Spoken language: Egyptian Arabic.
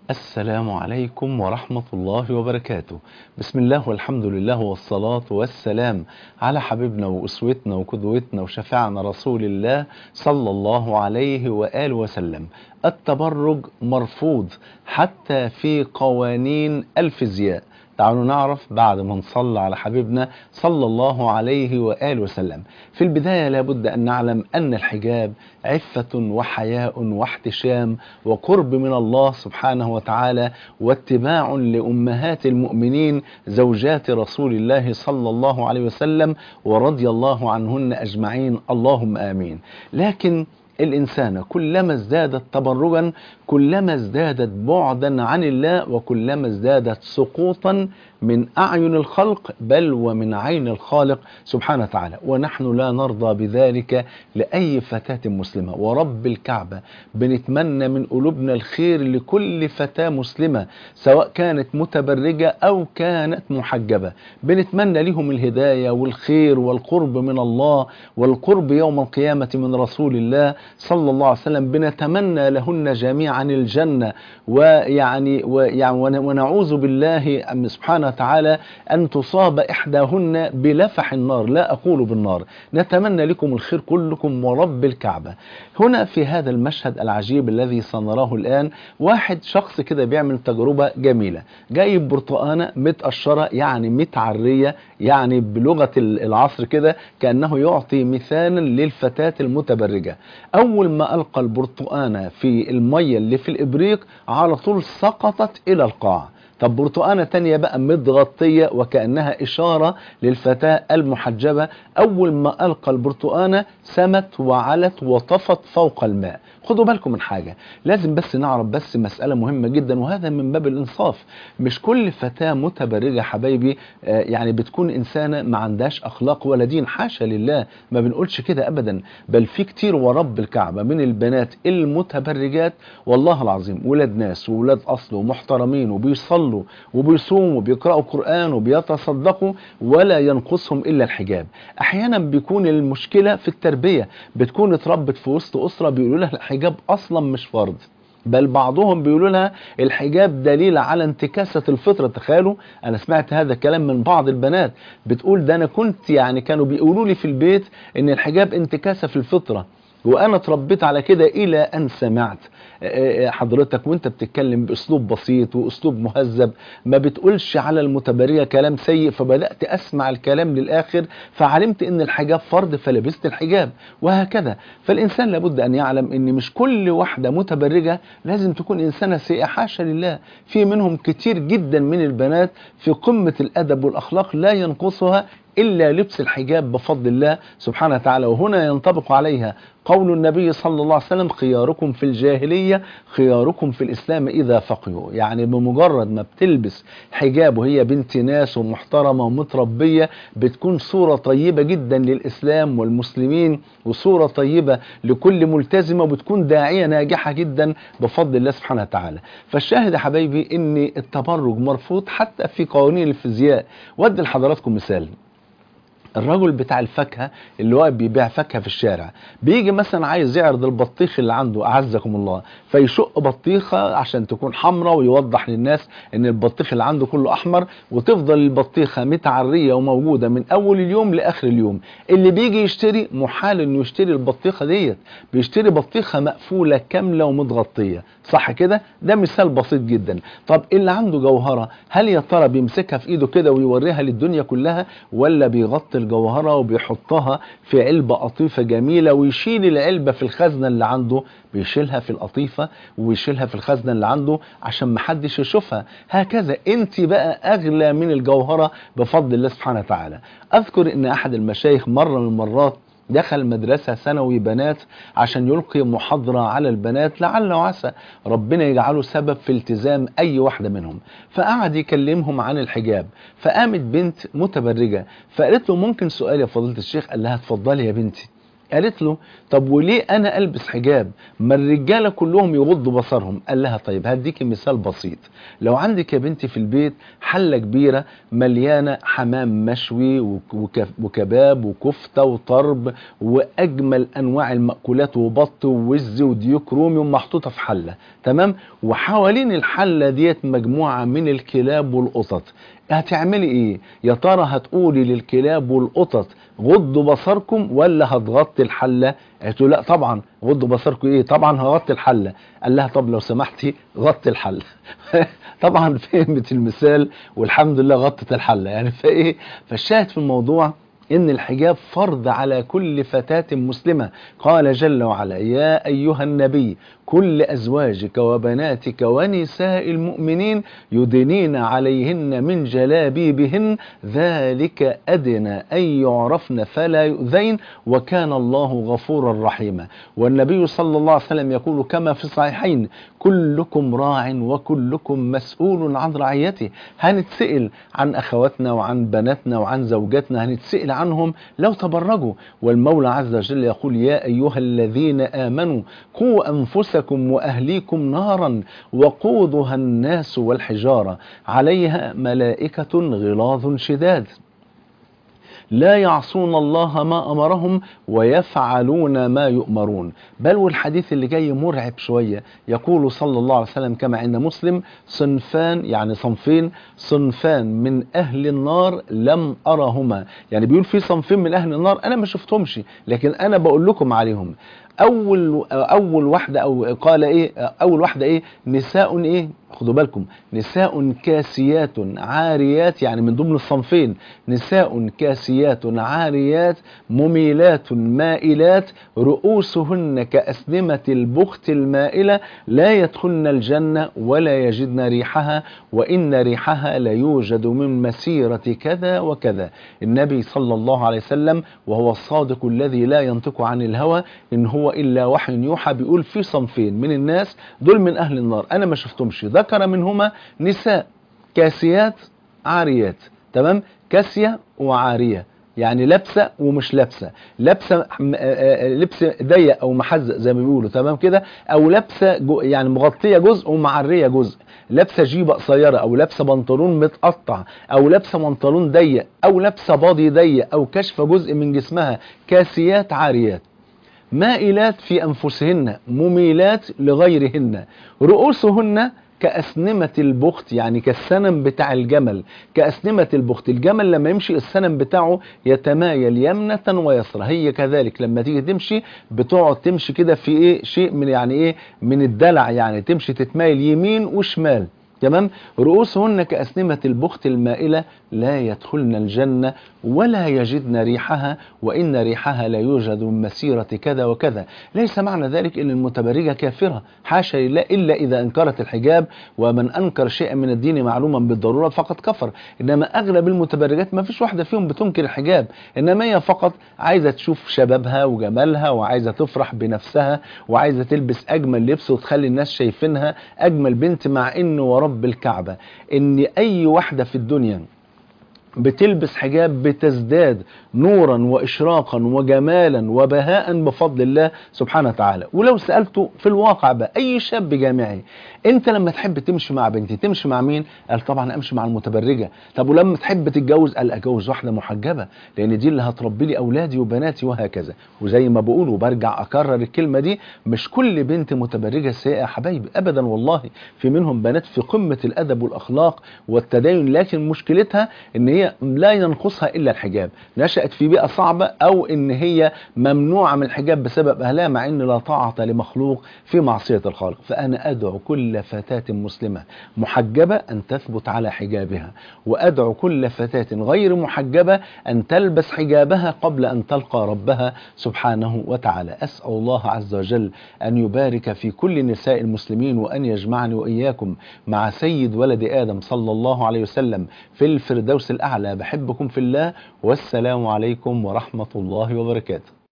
السلام عليكم ورحمة الله وبركاته بسم الله والحمد لله والصلاة والسلام على حبيبنا وأسوتنا وقدوتنا وشفاعنا رسول الله صلى الله عليه وآله وسلم التبرج مرفوض حتى في قوانين الفيزياء تعالوا نعرف بعد ما نصلى على حبيبنا صلى الله عليه وآله وسلم في البداية لابد أن نعلم أن الحجاب عفة وحياء واحتشام وقرب من الله سبحانه وتعالى واتباع لأمهات المؤمنين زوجات رسول الله صلى الله عليه وسلم ورضي الله عنهن أجمعين اللهم آمين لكن الإنسان كلما ازدادت تبرجا كلما ازدادت بعدا عن الله وكلما ازدادت سقوطا من أعين الخلق بل ومن عين الخالق سبحانه وتعالى ونحن لا نرضى بذلك لأي فتاة مسلمة ورب الكعبة بنتمنى من قلوبنا الخير لكل فتاة مسلمة سواء كانت متبرجة أو كانت محجبة بنتمنى لهم الهداية والخير والقرب من الله والقرب يوم القيامة من رسول الله صلى الله عليه وسلم بنتمنى لهن جميعا الجنة ويعني, ويعني ونعوذ بالله سبحانه وتعالى أن تصاب إحداهن بلفح النار لا أقول بالنار نتمنى لكم الخير كلكم ورب الكعبة هنا في هذا المشهد العجيب الذي سنراه الآن واحد شخص كده بيعمل تجربة جميلة جايب برتقانة متقشرة يعني متعرية يعني بلغة العصر كده كأنه يعطي مثالا للفتاة المتبرجة أول ما ألقى البرتقانة في المية اللي في الإبريق على طول سقطت إلى القاع طب برتقانة تانية بقى متغطية وكأنها إشارة للفتاة المحجبة أول ما ألقى البرتقانة سمت وعلت وطفت فوق الماء خدوا بالكم من حاجة لازم بس نعرف بس مسألة مهمة جدا وهذا من باب الإنصاف مش كل فتاة متبرجة حبايبي آه يعني بتكون إنسانة ما عندهاش أخلاق ولا دين حاشا لله ما بنقولش كده أبدا بل في كتير ورب الكعبة من البنات المتبرجات والله العظيم ولاد ناس وولاد أصل ومحترمين وبيصلوا وبيصوموا وبيقرأوا قرآن وبيتصدقوا ولا ينقصهم إلا الحجاب أحيانا بيكون المشكلة في التربية بتكون اتربت في وسط أسرة بيقولوا لها الحجاب اصلا مش فرض بل بعضهم بيقولوا لها الحجاب دليل على انتكاسة الفطرة تخيلوا انا سمعت هذا الكلام من بعض البنات بتقول ده انا كنت يعني كانوا بيقولوا لي في البيت ان الحجاب انتكاسة في الفطرة وانا اتربيت على كده الى ان سمعت حضرتك وانت بتتكلم باسلوب بسيط واسلوب مهذب ما بتقولش على المتبريه كلام سيء فبدات اسمع الكلام للاخر فعلمت ان الحجاب فرض فلبست الحجاب وهكذا فالانسان لابد ان يعلم ان مش كل واحده متبرجه لازم تكون انسانه سيئه حاشا لله في منهم كتير جدا من البنات في قمه الادب والاخلاق لا ينقصها إلا لبس الحجاب بفضل الله سبحانه وتعالى وهنا ينطبق عليها قول النبي صلى الله عليه وسلم خياركم في الجاهلية خياركم في الإسلام إذا فقهوا يعني بمجرد ما بتلبس حجاب وهي بنت ناس ومحترمة ومتربية بتكون صورة طيبة جدا للإسلام والمسلمين وصورة طيبة لكل ملتزمة وبتكون داعية ناجحة جدا بفضل الله سبحانه وتعالى فالشاهد يا حبايبي ان التبرج مرفوض حتى في قوانين الفيزياء ودي لحضراتكم مثال الرجل بتاع الفاكهه اللي هو بيبيع فاكهه في الشارع بيجي مثلا عايز يعرض البطيخ اللي عنده اعزكم الله فيشق بطيخه عشان تكون حمراء ويوضح للناس ان البطيخ اللي عنده كله احمر وتفضل البطيخه متعريه وموجوده من اول اليوم لاخر اليوم اللي بيجي يشتري محال انه يشتري البطيخه ديت بيشتري بطيخه مقفوله كامله ومتغطيه صح كده ده مثال بسيط جدا طب اللي عنده جوهره هل يا ترى بيمسكها في ايده كده ويوريها للدنيا كلها ولا بيغطي الجوهره وبيحطها في علبه قطيفه جميله ويشيل العلبه في الخزنه اللي عنده بيشيلها في القطيفه ويشيلها في الخزنه اللي عنده عشان محدش يشوفها هكذا انت بقى اغلى من الجوهره بفضل الله سبحانه وتعالى اذكر ان احد المشايخ مره من المرات دخل مدرسة ثانوي بنات عشان يلقي محاضرة على البنات لعل وعسى ربنا يجعله سبب في التزام أي واحدة منهم فقعد يكلمهم عن الحجاب فقامت بنت متبرجة فقالت له ممكن سؤال يا فضيلة الشيخ قال لها اتفضلي يا بنتي قالت له طب وليه انا البس حجاب ما الرجاله كلهم يغضوا بصرهم قال لها طيب هديكي مثال بسيط لو عندك يا بنتي في البيت حله كبيره مليانه حمام مشوي وك- وك- وكباب وكفته وطرب واجمل انواع المأكولات وبط ووز وديوك رومي ومحطوطه في حله تمام وحوالين الحله ديت مجموعه من الكلاب والقطط هتعملي ايه يا ترى هتقولي للكلاب والقطط غضوا بصركم ولا هتغطي الحله قالت له لا طبعا غضوا بصركم ايه طبعا هغطي الحله قال لها طب لو سمحتي غطي الحله طبعا فهمت المثال والحمد لله غطت الحله يعني فايه فالشاهد في الموضوع ان الحجاب فرض على كل فتاة مسلمة قال جل وعلا يا ايها النبي كل ازواجك وبناتك ونساء المؤمنين يدنين عليهن من جلابيبهن ذلك ادنى ان يعرفن فلا يؤذين وكان الله غفورا رحيما والنبي صلى الله عليه وسلم يقول كما في الصحيحين كلكم راع وكلكم مسؤول عن رعيته هنتسئل عن اخواتنا وعن بناتنا وعن زوجاتنا هنتسئل عنهم لو تبرجوا والمولى عز وجل يقول يا ايها الذين امنوا قوا انفسكم واهليكم نارا وقودها الناس والحجاره عليها ملائكه غلاظ شداد لا يعصون الله ما امرهم ويفعلون ما يؤمرون بل والحديث اللي جاي مرعب شويه يقول صلى الله عليه وسلم كما عند مسلم صنفان يعني صنفين صنفان من اهل النار لم ارهما يعني بيقول في صنفين من اهل النار انا ما شفتهمش لكن انا بقول لكم عليهم اول اول واحده او قال ايه اول واحده ايه نساء ايه خدوا بالكم نساء كاسيات عاريات يعني من ضمن الصنفين نساء كاسيات عاريات مميلات مائلات رؤوسهن كأسنمة البخت المائلة لا يدخلن الجنة ولا يجدن ريحها وإن ريحها ليوجد من مسيرة كذا وكذا النبي صلى الله عليه وسلم وهو الصادق الذي لا ينطق عن الهوى إن هو إلا وحي يوحى بيقول في صنفين من الناس دول من أهل النار أنا ما شفتهمش ذكر منهما نساء كاسيات عاريات تمام كاسية وعارية يعني لابسه ومش لابسه لابسه م- آه، آه، لبس ضيق او محزق زي ما بيقولوا تمام كده او لابسه جو- يعني مغطيه جزء ومعريه جزء لابسه جيبه قصيره او لابسه بنطلون متقطع او لابسه بنطلون ضيق او لابسه باضي ضيق او كشف جزء من جسمها كاسيات عاريات مائلات في أنفسهن مميلات لغيرهن رؤوسهن كأسنمة البخت يعني كالسنم بتاع الجمل كأسنمة البخت الجمل لما يمشي السنم بتاعه يتمايل يمنة ويسرى هي كذلك لما تيجي تمشي بتقعد تمشي كده في ايه شيء من يعني ايه من الدلع يعني تمشي تتمايل يمين وشمال تمام رؤوسهن كأسنمة البخت المائلة لا يدخلن الجنة ولا يجدن ريحها وإن ريحها لا يوجد من مسيرة كذا وكذا ليس معنى ذلك أن المتبرجة كافرة حاشا لله إلا إذا أنكرت الحجاب ومن أنكر شيئا من الدين معلوما بالضرورة فقد كفر إنما أغلب المتبرجات ما فيش واحدة فيهم بتنكر الحجاب إنما هي فقط عايزة تشوف شبابها وجمالها وعايزة تفرح بنفسها وعايزة تلبس أجمل لبس وتخلي الناس شايفينها أجمل بنت مع إن ورب الكعبة إن أي واحدة في الدنيا بتلبس حجاب بتزداد نورا واشراقا وجمالا وبهاء بفضل الله سبحانه وتعالى ولو سالته في الواقع بقى اي شاب جامعي انت لما تحب تمشي مع بنتي تمشي مع مين قال طبعا امشي مع المتبرجه طب ولما تحب تتجوز قال اتجوز واحده محجبه لان دي اللي هتربي لي اولادي وبناتي وهكذا وزي ما بقول وبرجع اكرر الكلمه دي مش كل بنت متبرجه سيئه يا حبايبي ابدا والله في منهم بنات في قمه الادب والاخلاق والتدين لكن مشكلتها ان هي لا ينقصها الا الحجاب نشأت في بيئة صعبة او ان هي ممنوعة من الحجاب بسبب اهلها مع ان لا طاعة لمخلوق في معصية الخالق فانا ادعو كل فتاة مسلمة محجبة ان تثبت على حجابها وادعو كل فتاة غير محجبة ان تلبس حجابها قبل ان تلقى ربها سبحانه وتعالى اسأل الله عز وجل ان يبارك في كل نساء المسلمين وان يجمعني واياكم مع سيد ولد ادم صلى الله عليه وسلم في الفردوس الاعلى بحبكم في الله والسلام عليكم ورحمة الله وبركاته